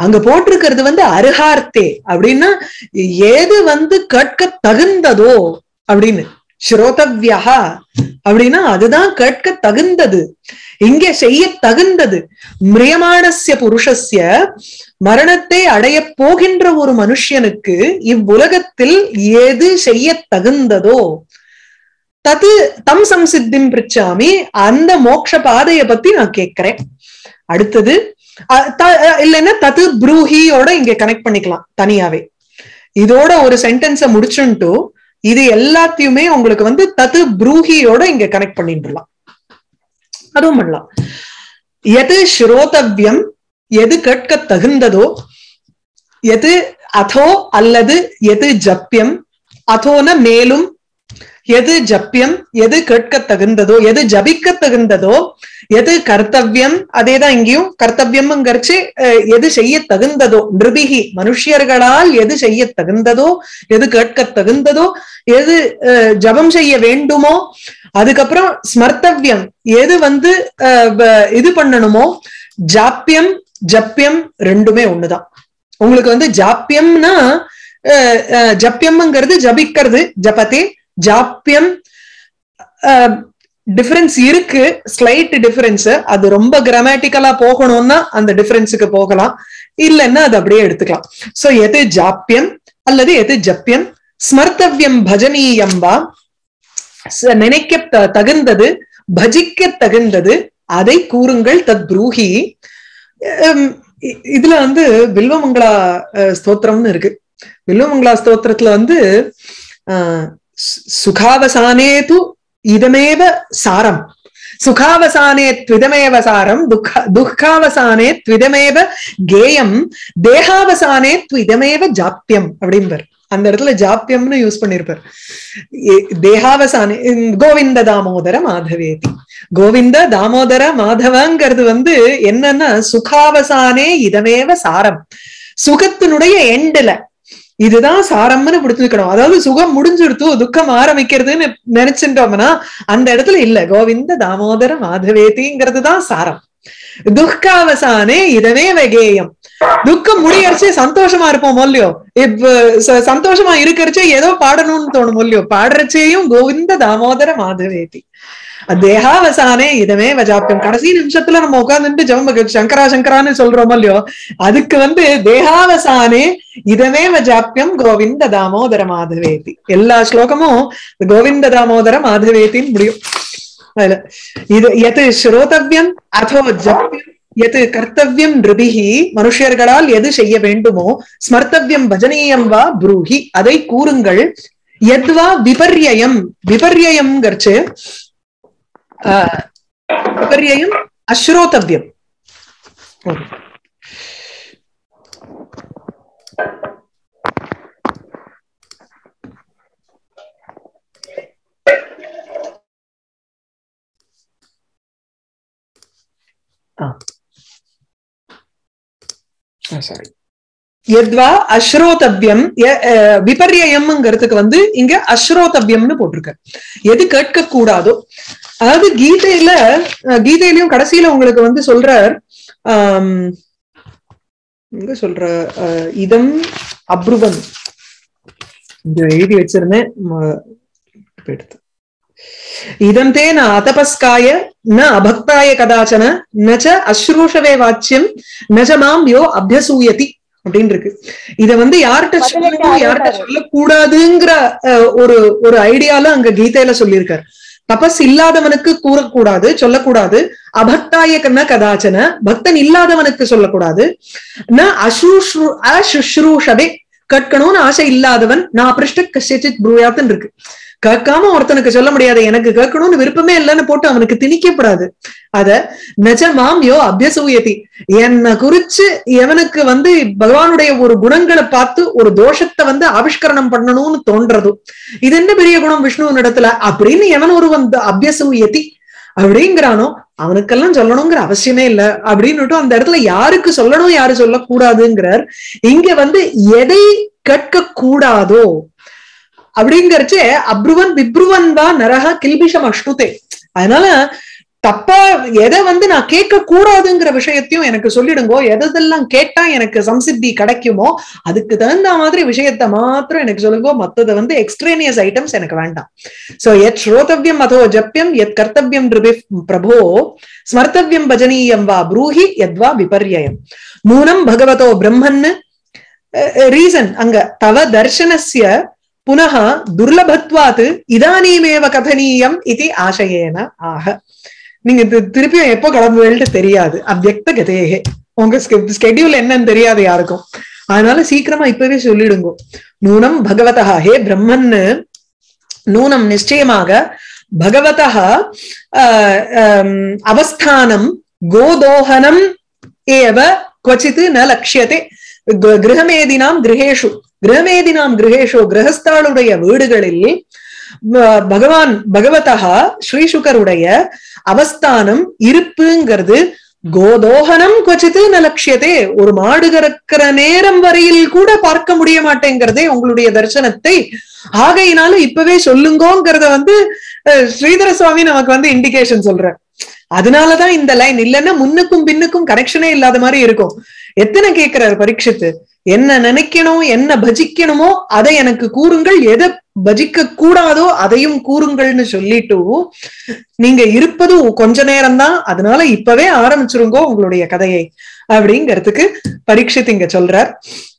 அங்க போட்டிருக்கிறது வந்து அருகார்த்தே அப்படின்னா ஏது வந்து கேட்க தகுந்ததோ அப்படின்னு ஸ்ரோதவ்யா அப்படின்னா அதுதான் கேட்க தகுந்தது இங்க செய்ய தகுந்தது மிரியமானசிய புருஷஸ்ய மரணத்தை அடைய போகின்ற ஒரு மனுஷனுக்கு இவ்வுலகத்தில் எது செய்ய தகுந்ததோ தது தம் சம்சித்திம் பிரிச்சாமி அந்த மோட்ச பாதையை பத்தி நான் கேட்கிறேன் அடுத்தது இல்லைன்னா தது ப்ரூஹியோட இங்க கனெக்ட் பண்ணிக்கலாம் தனியாவே இதோட ஒரு சென்டென்ஸ முடிச்சுட்டு இது எல்லாத்தையுமே உங்களுக்கு வந்து தது ப்ரூஹியோட இங்க கனெக்ட் பண்ணிடலாம் அதுவும் பண்ணலாம் எது ஸ்ரோதவ்யம் எது கேட்க தகுந்ததோ எது அதோ அல்லது எது ஜப்பியம் அதோன மேலும் எது ஜப்பியம் எது கேட்க தகுந்ததோ எது ஜபிக்க தகுந்ததோ எது கர்த்தவியம் அதேதான் இங்கேயும் கர்த்தவியம்ங்கிறச்சு எது செய்ய தகுந்ததோ நிருபிகி மனுஷியர்களால் எது செய்ய தகுந்ததோ எது கேட்க தகுந்ததோ எது ஜபம் செய்ய வேண்டுமோ அதுக்கப்புறம் ஸ்மர்த்தவியம் எது வந்து இது பண்ணணுமோ ஜாப்பியம் ஜப்பியம் ரெண்டுமே ஒண்ணுதான் உங்களுக்கு வந்து ஜாப்பியம்னா ஜப்பியம்ங்கிறது ஜபிக்கிறது ஜபத்தே ஜாப்பியம் டிஃபரன்ஸ் இருக்கு ஸ்லைட் டிஃபரன்ஸ் அது ரொம்ப கிராமட்டிக்கலா போகணும்னா அந்த டிஃபரன்ஸுக்கு போகலாம் இல்லைன்னா அது அப்படியே எடுத்துக்கலாம் சோ எது ஜாப்பியம் அல்லது எது ஜப்பியம் ஸ்மர்த்தவியம் பஜனீயம் வா நினைக்க தகுந்தது பஜிக்க தகுந்தது அதை கூறுங்கள் தத் ப்ரூஹி இதுல வந்து வில்வமங்களா ஸ்தோத்திரம்னு இருக்கு வில்வமங்களா ஸ்தோத்திரத்துல வந்து சுகாவசானே து இதமேவ சாரம் சுகாவசானே த்விதமேவ சாரம் துக்க துக்காவசானே த்விதமேவ கேயம் தேகாவசானே த்விதமேவ ஜாப்பியம் அப்படிம்பார் அந்த இடத்துல ஜாப்பியம்னு யூஸ் பண்ணிருப்பார் தேகாவசானே கோவிந்த தாமோதர மாதவேதி கோவிந்த தாமோதர மாதவங்கிறது வந்து என்னன்னா சுகாவசானே இதமேவ சாரம் சுகத்தினுடைய எண்டுல இதுதான் சாரம்னு பிடிச்சிருக்கணும் அதாவது சுகம் முடிஞ்சிருத்து துக்கம் ஆரம்பிக்கிறதுன்னு நினைச்சுட்டோம்னா அந்த இடத்துல இல்ல கோவிந்த தாமோதர மாதவேதிங்கிறது தான் சாரம் துக்காவசானே இதமே வெகேயம் துக்கம் முடியறச்சே சந்தோஷமா இருப்போம் இல்லையோ இப்ப சந்தோஷமா இருக்கிறச்சே ஏதோ பாடணும்னு தோணும் இல்லையோ பாடுறச்சேயும் கோவிந்த தாமோதர மாதவேதி தேகாவசானே இதமே வஜாப்பியம் கடைசி நிமிஷத்துல நம்ம உட்காந்துட்டு ஜபம் சங்கரா சங்கரான்னு சொல்றோம் இல்லையோ அதுக்கு வந்து தேகாவசானே இதமே வஜாப்பியம் கோவிந்த தாமோதர மாதவேதி எல்லா ஸ்லோகமும் கோவிந்த தாமோதர மாதவேத்தின்னு முடியும் அதுல இது எது ஸ்ரோதவ்யம் அதோ ஜப்பியம் எது கர்த்தவியம் நிருபிகி மனுஷர்களால் எது செய்ய வேண்டுமோ ஸ்மர்த்தவியம் பஜனீயம் வா புரூஹி அதை கூறுங்கள் எத்வா விபர்யம் விபர்யம்ங்கிறச்சு விபர்யம் அஸ்ரோதவ்யம் சாரி எத்வா அஸ்ரோதவ்யம் விபர்யம்ங்கிறதுக்கு வந்து இங்க அஸ்ரோதவ்யம்னு போட்டிருக்க எது கேட்க கூடாதோ அதாவது கீதையில கீதையிலயும் கடைசியில உங்களுக்கு வந்து சொல்றார் ஆஹ் எங்க சொல்ற இதம் அப்ருவன் இங்க எழுதி வச்சிருந்தேன் எடுத்து இதம் தே ந அதபஸ்காய ந அபக்தாய கதாச்சன நச்ச அஸ்ரூஷவே வாச்சியம் நச்ச மாம் யோ அபியசூயதி அப்படின்னு இருக்கு இத வந்து யார்கிட்ட சொல்லணும் யார்கிட்ட சொல்லக்கூடாதுங்கிற ஒரு ஒரு ஐடியால அங்க கீதையில சொல்லியிருக்காரு தபஸ் இல்லாதவனுக்கு கூறக்கூடாது சொல்லக்கூடாது அபக்தாய கண்ண கதாச்சன பக்தன் இல்லாதவனுக்கு சொல்லக்கூடாது ந அசுஷ்ரு அசுஷ்ரூஷவே கற்கணும்னு ஆசை இல்லாதவன் நான் பிருஷ்ட கசித் ப்ரூயாத்துன்னு இருக்கு கேட்காம ஒருத்தனுக்கு சொல்ல முடியாது எனக்கு கேட்கணும்னு விருப்பமே இல்லைன்னு போட்டு அவனுக்கு திணிக்கப்படாது அத நஜமாம் யோ அபியசூயதி என்னை குறிச்சு எவனுக்கு வந்து பகவானுடைய ஒரு குணங்களை பார்த்து ஒரு தோஷத்தை வந்து ஆவிஷ்கரணம் பண்ணணும்னு தோன்றதும் இது என்ன பெரிய குணம் விஷ்ணு இடத்துல அப்படின்னு எவன் ஒரு வந்து அபியசூயதி அப்படிங்கிறானோ அவனுக்கெல்லாம் சொல்லணுங்கிற அவசியமே இல்ல அப்படின்னுட்டு அந்த இடத்துல யாருக்கு சொல்லணும் யாரு சொல்லக்கூடாதுங்கிறார் இங்க வந்து எதை கேட்க கூடாதோ அப்படிங்கறச்சே அப்ருவன் விப்ருவன் தான் நரக கில்பிஷம் அஷ்டுதே அதனால தப்பா எதை வந்து நான் கேட்க கூடாதுங்கிற விஷயத்தையும் எனக்கு சொல்லிடுங்கோ எதெல்லாம் கேட்டா எனக்கு சம்சித்தி கிடைக்குமோ அதுக்கு தகுந்த மாதிரி விஷயத்த மாத்திரம் எனக்கு சொல்லுங்க மத்தது வந்து எக்ஸ்ட்ரேனியஸ் ஐட்டம்ஸ் எனக்கு வேண்டாம் சோ எத் ஸ்ரோதவியம் அதோ ஜப்பியம் எத் கர்த்தவியம் நிருபி பிரபோ ஸ்மர்த்தவியம் பஜனீயம் வா ப்ரூஹி யத்வா விபர்யம் நூனம் பகவதோ பிரம்மன்னு ரீசன் அங்க தவ தர்சனஸ்ய புனः துர்லபத்வாத் இதானீமேவ கதனீயம் இது ஆசையேன ஆக நீங்க தி- திருப்பியும் எப்போ கிளம்புவேல்ட்டு தெரியாது அவ்வக்த கதேகே உங்க ஸ்கெடியூல் என்னன்னு தெரியாது யாருக்கும் அதனால சீக்கிரமா இப்பவே சொல்லிடுங்க நூனம் பகவதா ஹே பிரம்மன்னு நூனம் நிச்சயமாக பகவதா ஆஹ், ஆம், அவஸ்தானம் கோதோஹனம் ஏவ क्वचित् न லட்சியதே க- கிரகமேதினாம் கிரகேஷு கிரகமேதினாம் கிரகேஷு கிரகஸ்தாளுடைய வீடுகளில் ப- பகவான் பகவதா ஸ்ரீசுகருடைய அவஸ்தானம் இருப்புங்கிறது கோதோகனம் கொச்சித்து ந லட்சியதே ஒரு மாடு கறக்கிற நேரம் வரையில் கூட பார்க்க முடிய மாட்டேங்கிறதே உங்களுடைய தரிசனத்தை ஆகையினால இப்பவே சொல்லுங்கோங்கிறத வந்து அஹ், ஸ்ரீதர சுவாமி நமக்கு வந்து இண்டிகேஷன் சொல்ற அதனாலதான் இந்த லைன் இல்லைன்னா முன்னுக்கும் பின்னுக்கும் கனெக்ஷனே இல்லாத மாதிரி இருக்கும் எத்தனை கேட்கிறார் பரீட்சித்து என்ன நினைக்கணும் என்ன பஜிக்கணுமோ அதை எனக்கு கூறுங்கள் எதை பஜிக்க கூடாதோ அதையும் கூறுங்கள்னு சொல்லிட்டு நீங்க இருப்பது கொஞ்ச நேரம்தான் அதனால இப்பவே ஆரம்பிச்சிருங்கோ உங்களுடைய கதையை அப்படிங்கிறதுக்கு பரீட்சித் இங்க சொல்றார்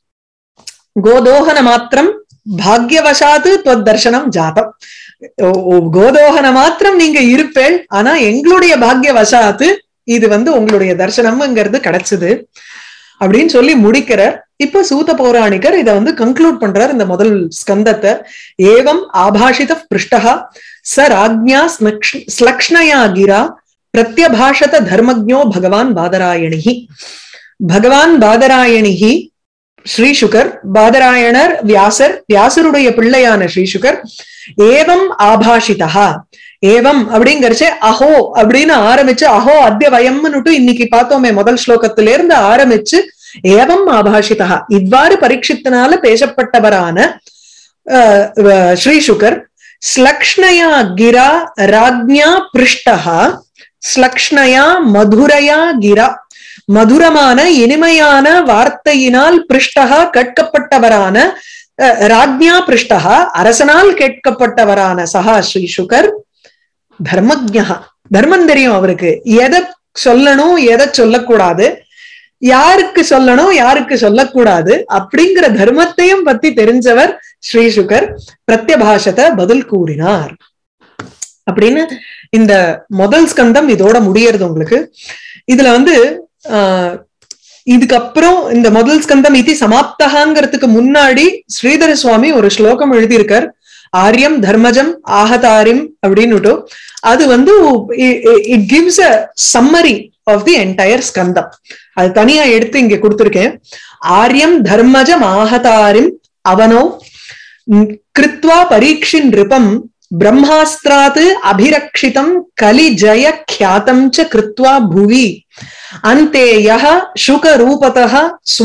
கோதோகன மாத்திரம் பாக்யவசாத்து துவத் தர்சனம் ஜாதம் ஓ- ஓ, கோதோகன மாத்திரம் நீங்க இருப்பேள் ஆனா எங்களுடைய பாக்யவசாத்து இது வந்து உங்களுடைய தர்சனம்ங்கிறது கிடைச்சது அப்படின்னு சொல்லி முடிக்கிறார் இப்ப சூத பௌராணிகர் இதை வந்து கன்க்ளூட் பண்றார் இந்த முதல் ஸ்கந்தத்தை ஏவம் ஆபாஷித பிருஷ்டா ச ராஜ்ஞா ஸ்லக்ஷ்- ஸ்லக்ஷ்ணயா கிரா பிரத்யபாஷத தர்மஜோ பகவான் பாதராயணிஹி பகவான் பாதராயணிஹி ஸ்ரீசுகர் பாதராயணர் வியாசர் வியாசருடைய பிள்ளையான ஸ்ரீசுகர் ஏவம் ஆபாஷிதா ஏவம் அப்படிங்கறச்சே அஹோ அப்படின்னு ஆரம்பிச்சு அஹோ அத்திய வயம்னுட்டு இன்னைக்கு பார்த்தோமே முதல் ஸ்லோகத்தில இருந்து ஆரம்பிச்சு ஏவம் ஆபாஷிதா இவ்வாறு பரீட்சித்தனால பேசப்பட்டவரான அஹ், அஹ், ஸ்ரீசுகர் ஸ்லக்ஷ்ணயா கிரா ராஜ்ஞா பிருஷ்டா ஸ்லக்ஷ்ணயா மதுரையா கிரா மதுரமான இனிமையான வார்த்தையினால் பிருஷ்டகா கேட்கப்பட்டவரான அஹ், ராஜ்ஞா பிருஷ்டகா அரசனால் கேட்கப்பட்டவரான சகா ஸ்ரீசுகர் தர்மஜா தர்மம் தெரியும் அவருக்கு எதை சொல்லணும் எதை சொல்லக்கூடாது யாருக்கு சொல்லணும் யாருக்கு சொல்லக்கூடாது அப்படிங்கிற தர்மத்தையும் பத்தி தெரிஞ்சவர் ஸ்ரீசுகர் பிரத்யபாஷத்தை பதில் கூறினார் அப்படின்னு இந்த முதல் ஸ்கந்தம் இதோட முடியறது உங்களுக்கு இதுல வந்து ஆஹ் இதுக்கப்புறம் இந்த முதல் ஸ்கந்தம் இது சமாப்தகாங்கிறதுக்கு முன்னாடி ஸ்ரீதர சுவாமி ஒரு ஸ்லோகம் எழுதியிருக்கார் ஆரியம் தர்மஜம் ஆஹதாரிம் அப்படின்னுட்டு அது வந்து it gives a summary of the entire ஸ்கந்தம் அது தனியா எடுத்து இங்க கொடுத்திருக்கேன் ஆரியம் தர்மஜம் ஆஹதாரிம் அவனோ ம், கிருத்வா பரீட்சின் ரிபம் பிரம்மாஸ்திராத் அபிரக்ஷிதம் கலி ஜய ख्यातம் ச கிருத்வா புவி अन्ते यः शुकरूपतः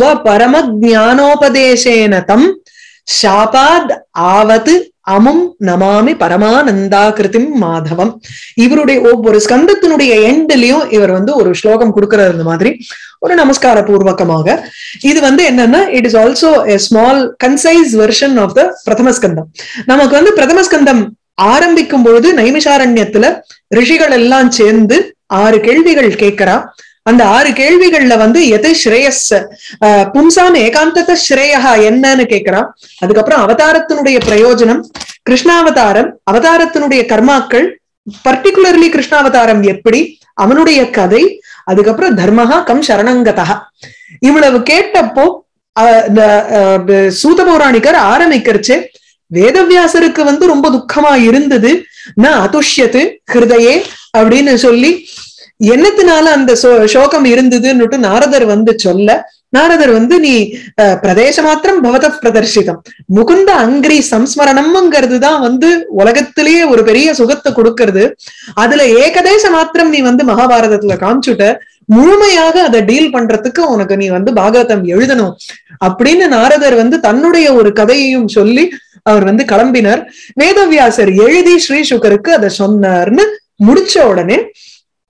स्वपरमज्ञानोपदेशेन तम् शापाद् ஆவத் அமும் நமாமி பரமானந்தாகிருதிம் மாதவம் இவருடைய ஒவ்வொரு ஸ்கந்தத்தினுடைய எண்ட்லயும் இவர் வந்து ஒரு ஸ்லோகம் கொடுக்கிறார் இந்த மாதிரி ஒரு நமஸ்கார பூர்வகமாக இது வந்து என்னன்னா it is also a small concise version of the பிரதம ஸ்கந்தம் நமக்கு வந்து பிரதம ஸ்கந்தம் ஆரம்பிக்கும் பொழுது நைமிஷாரண்யத்துல ரிஷிகள் எல்லாம் சேர்ந்து ஆறு கேள்விகள் கேட்கிறா அந்த ஆறு கேள்விகள்ல வந்து எது ஸ்ரேயஸ் அஹ், பும்சாம் ஏகாந்தத ஸ்ரேயா என்னன்னு கேட்கிறா அதுக்கப்புறம் அவதாரத்தினுடைய பிரயோஜனம் கிருஷ்ணாவதாரம் அவதாரத்தினுடைய கர்மாக்கள் பர்டிகுலர்லி கிருஷ்ணாவதாரம் எப்படி அவனுடைய கதை அதுக்கப்புறம் தர்மஹா கம் சரணங்கதா இவ்வளவு கேட்டப்போ அஹ், இந்த, அஹ், சூத பௌராணிகர் ஆரம்பிக்கிறச்சு வேதவியாசருக்கு வந்து ரொம்ப துக்கமா இருந்தது ந அதுஷ்யத்து ஹிருதயே அப்படின்னு சொல்லி என்னத்தினால அந்த சோ- சோகம் இருந்ததுன்னுட்டு நாரதர் வந்து சொல்ல நாரதர் வந்து நீ அஹ், பிரதேச மாத்திரம் பவத பிரதர்ஷிதம் முகுந்த அங்கிரி சம்ஸ்மரணம்ங்கிறது தான் வந்து உலகத்திலேயே ஒரு பெரிய சுகத்தை கொடுக்கறது அதுல ஏகதேச மாத்திரம் நீ வந்து மகாபாரதத்துல காமிச்சுட்ட முழுமையாக அதை டீல் பண்றதுக்கு உனக்கு நீ வந்து பாகவதம் எழுதணும் அப்படின்னு நாரதர் வந்து தன்னுடைய ஒரு கதையையும் சொல்லி அவர் வந்து கிளம்பினார் வேதவியாசர் எழுதி ஸ்ரீசுகருக்கு அதை சொன்னார்னு முடிச்ச உடனே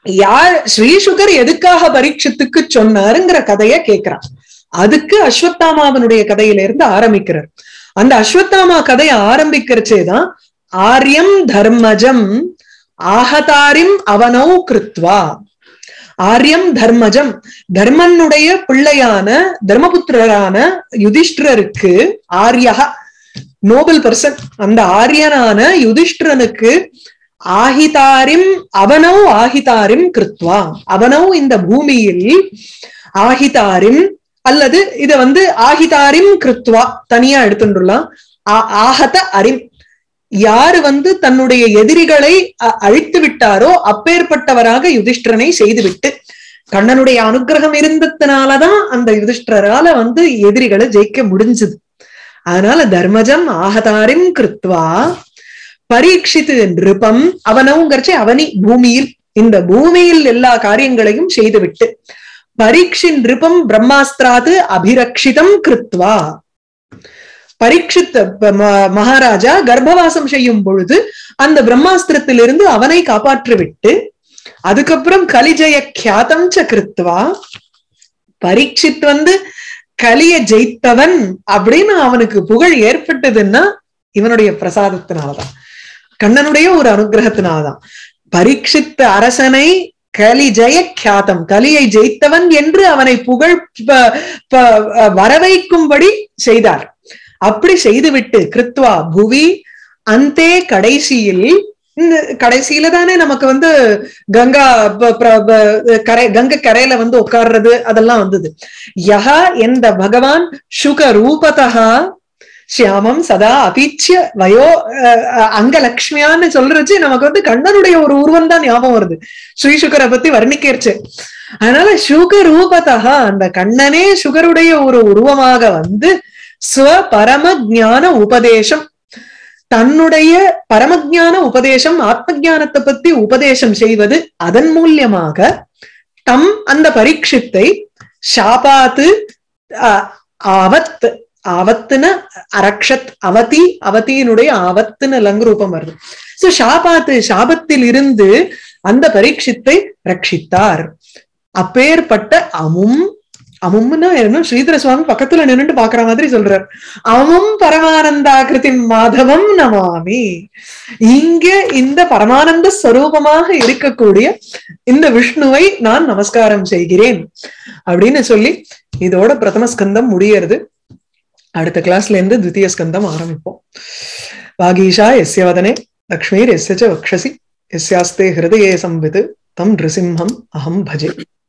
யார் ஸ்ரீசுகர் எதுக்காக பரீட்சத்துக்கு சொன்னாருங்கிற கதைய கேக்குறான் அதுக்கு அஸ்வத்தாமாவனுடைய கதையில இருந்து ஆரம்பிக்கிறார் அந்த அஸ்வத்தாமா கதையை ஆரம்பிக்கிறச்சேதான் ஆரியம் தர்மஜம் ஆஹதாரிம் அவனௌ கிருத்வா ஆரியம் தர்மஜம் தர்மனுடைய பிள்ளையான தர்மபுத்திரரான யுதிஷ்டிரருக்கு ஆரியகா நோபல் பர்சன் அந்த ஆரியனான யுதிஷ்டிரனுக்கு ஆஹிதாரிம் அவனோ ஆஹிதாரிம் கிருத்வா அவனோ இந்த பூமியில் ஆஹிதாரிம் அல்லது இத வந்து ஆஹிதாரிம் கிருத்வா தனியா எடுத்துட்டுலாம் ஆஹத அரிம் யாரு வந்து தன்னுடைய எதிரிகளை அழித்து விட்டாரோ அப்பேற்பட்டவராக யுதிஷ்டரனை செய்துவிட்டு கண்ணனுடைய அனுகிரகம் இருந்ததுனாலதான் அந்த யுதிஷ்டரால வந்து எதிரிகளை ஜெயிக்க முடிஞ்சது அதனால தர்மஜம் ஆகதாரிம் கிருத்வா பரீட்சித்து நிருபம் அவனவுங்கிறச்சே அவனி பூமியில் இந்த பூமியில் எல்லா காரியங்களையும் செய்துவிட்டு பரீட்சின் நிருபம் பிரம்மாஸ்திராது அபிரக்ஷிதம் கிருத்வா பரீட்சித்த மகாராஜா கர்ப்பவாசம் செய்யும் பொழுது அந்த பிரம்மாஸ்திரத்திலிருந்து அவனை காப்பாற்றி விட்டு அதுக்கப்புறம் கலிஜய கியாதம் ச கிருத்வா பரீட்சித் வந்து கலிய ஜெயித்தவன் அப்படின்னு அவனுக்கு புகழ் ஏற்பட்டதுன்னா இவனுடைய பிரசாதத்தினாலதான் கண்ணனுடைய ஒரு அனுகிரகத்தினால்தான் பரீட்சித்த அரசனை கலி ஜெய கியாதம் கலியை ஜெயித்தவன் என்று அவனை புகழ் வரவைக்கும்படி செய்தார் அப்படி செய்துவிட்டு கிருத்வா புவி அந்தே கடைசியில் இந்த கடைசியில தானே நமக்கு வந்து கங்கா கரை கங்கை கரையில வந்து உட்கார்றது அதெல்லாம் வந்தது யஹா எந்த பகவான் சுக ரூபதா சியாமம் சதா அபீச்சிய வயோ அங்கலக்ஷ்மியான்னு சொல்றச்சு நமக்கு வந்து கண்ணனுடைய ஒரு உருவம் தான் ஞாபகம் வருது ஸ்ரீசுகரை பத்தி வர்ணிக்கிறச்சு அதனால சுக ரூபதா அந்த கண்ணனே சுகருடைய ஒரு உருவமாக வந்து ஸ்வ பரம ஜான உபதேசம் தன்னுடைய பரமஜான உபதேசம் ஆத்ம ஜானத்தை பத்தி உபதேசம் செய்வது அதன் மூலியமாக தம் அந்த பரீட்சித்தை ஷாபாத்து ஆவத் ஆவத்துன அரக்ஷத் அவதி அவதியினுடைய ஆவத்துன்னு லங்குரூபம் வருது சோ ஷாபாத்து சாபத்தில் இருந்து அந்த பரீட்சித்தை ரட்சித்தார் அப்பேற்பட்ட அமும் அமும்னா என்ன ஸ்ரீதர சுவாமி பக்கத்துல நின்னுட்டு பாக்குற மாதிரி சொல்றார் அமும் பரமானந்தாகிருதி மாதவம் நமாமி இங்க இந்த பரமானந்த ஸ்வரூபமாக இருக்கக்கூடிய இந்த விஷ்ணுவை நான் நமஸ்காரம் செய்கிறேன் அப்படின்னு சொல்லி இதோட பிரதம ஸ்கந்தம் முடியறது அடுத்த கிளாஸ்ல இருந்து தித்திய ஸ்கந்தம் ஆரம்பிப்போம் வாகீஷா எஸ்ய வதனே லக்ஷ்மீர் எஸ்ய வக்ஷசி எஸ்யாஸ்தே ஹிருதயே சம்வித் தம் நிருசிம்ஹம் அகம் பஜே